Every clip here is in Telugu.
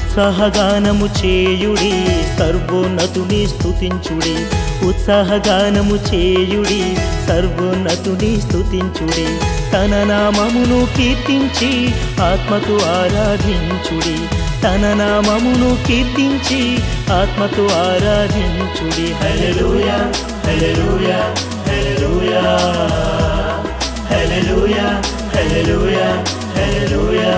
ఉత్సాహగానము చేయుడి సర్వోన్నతుని స్తుతించుడి ఉత్సాహగానము చేయుడి సర్వోన్నతుని స్తుతించుడి తన నామమును కీర్తించి ఆత్మతో ఆరాధించుడి తన నామమును కీర్తించి ఆత్మతో ఆరాధించుడి హల్లెలూయా హల్లెలూయా హల్లెలూయా హల్లెలూయా హల్లెలూయా హల్లెలూయా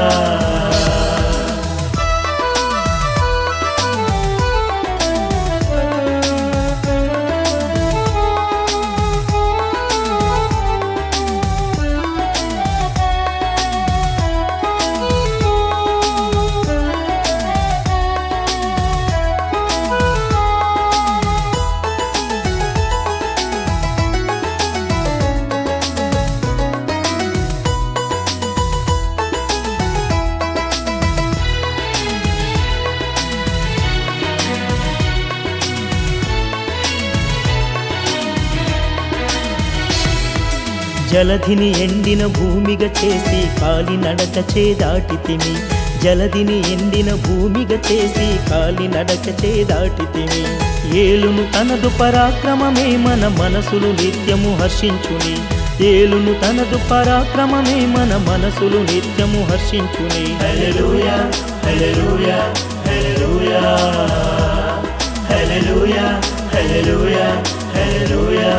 జలధిని ఎండిన భూమిగా చేసి కాలి నడక చేదాటితిమి జలధిని ఎండిన భూమిగా చేసి కాలి నడక చేదాటితిమి ఏలును తనదు పరాక్రమమే మన మనసులు నిత్యము హర్షించుని ఏలును తనదు పరాక్రమమే మన మనసులు నిత్యము హర్షించుని హల్లెలూయా హల్లెలూయా హల్లెలూయా హల్లెలూయా హల్లెలూయా హల్లెలూయా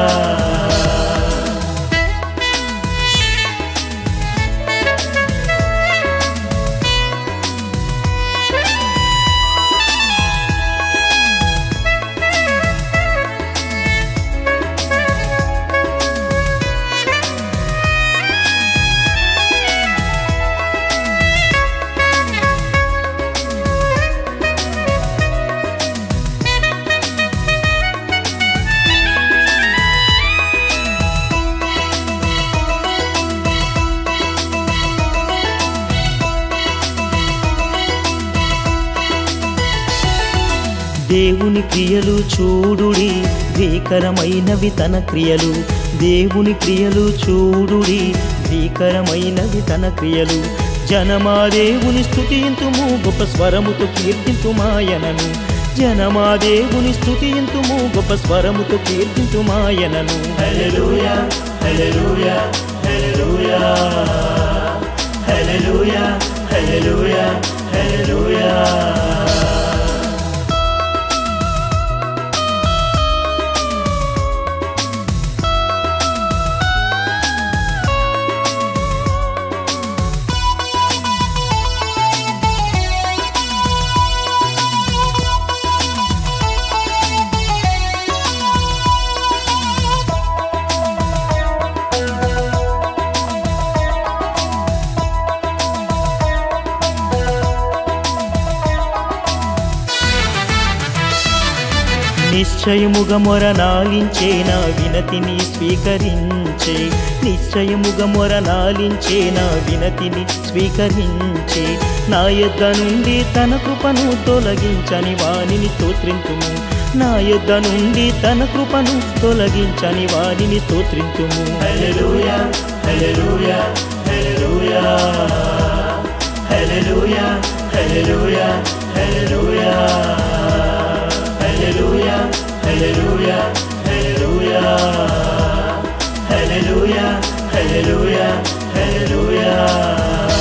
దేవుని క్రియలు చూడుడి భీకరమైనవి తన క్రియలు దేవుని క్రియలు చూడుడి భీకరమైనవి తన క్రియలు జనమా దేవుని స్తుతింతుము గొప్ప స్వరముతో కీర్తింతుమాయనను జనమా దేవుని స్తుతింతుము గొప్ప స్వరముతో కీర్తింతుమాయనను హల్లెలూయా హల్లెలూయా హల్లెలూయా హల్లెలూయా హల్లెలూయా హల్లెలూయా నిశ్చయముగా మొర నాలించే నా వినతిని స్వీకరించే నిశ్చయముగా మొర నాలించే నా వినతిని స్వీకరించే నా యొద్ద నుండి తన కృపను తొలగించని వానిని స్తోత్రింతుము నా యొద్ద నుండి తన కృపను తొలగించని వానిని స్తోత్రింతుము హల్లెలూయా హల్లెలూయా హల్లెలూయా హల్లెలూయా హల్లెలూయా హల్లెలూయా హల్లెలూయా హల్లెలూయా హల్లెలూయా హల్లెలూయా హల్లెలూయా హల్లెలూయా